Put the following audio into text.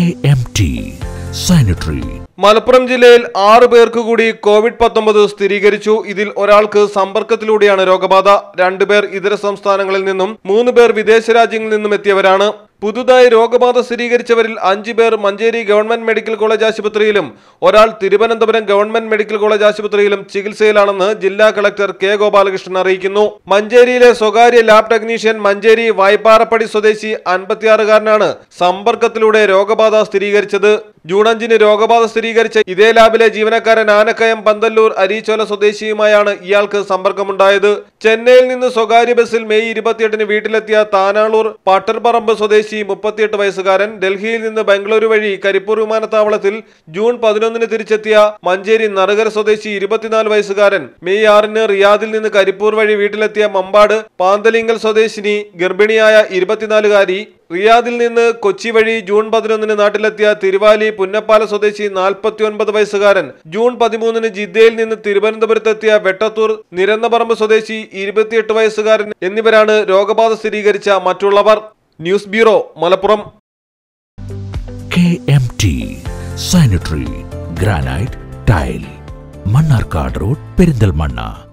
KMT Sanitary Malappuram ജില്ലയിൽ ആറ് പേർക്ക് കൂടി കോവിഡ് പത്തൊമ്പത് സ്ഥിരീകരിച്ചു ഇതിൽ ഒരാൾക്ക് സമ്പർക്കത്തിലൂടെയാണ് രോഗബാധ രണ്ടുപേർ ഇതര സംസ്ഥാനങ്ങളിൽ നിന്നും മൂന്ന് പേർ വിദേശ രാജ്യങ്ങളിൽ നിന്നും എത്തിയവരാണ് പുതുതായി രോഗബാധ സ്ഥിരീകരിച്ചവരിൽ അഞ്ചു പേർ മഞ്ചേരി ഗവൺമെന്റ് മെഡിക്കൽ കോളേജ് ആശുപത്രിയിലും ഒരാൾ തിരുവനന്തപുരം ഗവൺമെന്റ് മെഡിക്കൽ കോളേജ് ആശുപത്രിയിലും ചികിത്സയിലാണെന്ന് ജില്ലാ കളക്ടർ കെ ഗോപാലകൃഷ്ണൻ അറിയിക്കുന്നു മഞ്ചേരിയിലെ സ്വകാര്യ ലാബ് ടെക്നീഷ്യൻ മഞ്ചേരി വായ്പാറപ്പടി സ്വദേശി അൻപത്തിയാറുകാരനാണ് സമ്പർക്കത്തിലൂടെ രോഗബാധ സ്ഥിരീകരിച്ചത് ജൂൺ അഞ്ചിന് രോഗബാധ സ്ഥിരീകരിച്ച ഇതേ ലാബിലെ ജീവനക്കാരൻ ആനക്കയം പന്തല്ലൂർ അരീച്ചോല സ്വദേശിയുമായാണ് ഇയാൾക്ക് സമ്പർക്കമുണ്ടായത് ചെന്നൈയിൽ നിന്ന് സ്വകാര്യ ബസ്സിൽ മെയ് ഇരുപത്തിയെട്ടിന് വീട്ടിലെത്തിയ താനാളൂർ പട്ടർപറമ്പ് സ്വദേശി മുപ്പത്തിയെട്ട് വയസ്സുകാരൻ ഡൽഹിയിൽ നിന്ന് ബംഗളൂരു വഴി കരിപ്പൂർ വിമാനത്താവളത്തിൽ ജൂൺ പതിനൊന്നിന് തിരിച്ചെത്തിയ മഞ്ചേരി നറുകര സ്വദേശി ഇരുപത്തിനാല് വയസ്സുകാരൻ മെയ് ആറിന് റിയാദിൽ നിന്ന് കരിപ്പൂർ വഴി വീട്ടിലെത്തിയ മമ്പാട് പാന്തലിങ്കൽ സ്വദേശിനി ഗർഭിണിയായ ഇരുപത്തിനാലുകാരി റിയാദിൽ നിന്ന് കൊച്ചി വഴി ജൂൺ പതിനൊന്നിന് നാട്ടിലെത്തിയ തിരുവാലി പുന്നപ്പാല സ്വദേശി നാൽപ്പത്തിയൊൻപത് വയസ്സുകാരൻ ജൂൺ പതിമൂന്നിന് ജിദ്ദയിൽ നിന്ന് തിരുവനന്തപുരത്തെത്തിയ വെട്ടത്തൂർ നിരന്നപറമ്പ് സ്വദേശി ഇരുപത്തിയെട്ട് വയസ്സുകാരൻ എന്നിവരാണ് രോഗബാധ സ്ഥിരീകരിച്ച മറ്റുള്ളവർ news bureau Malappuram KMT Sanitary Granite Tile Mannarkkad road Perinthalmanna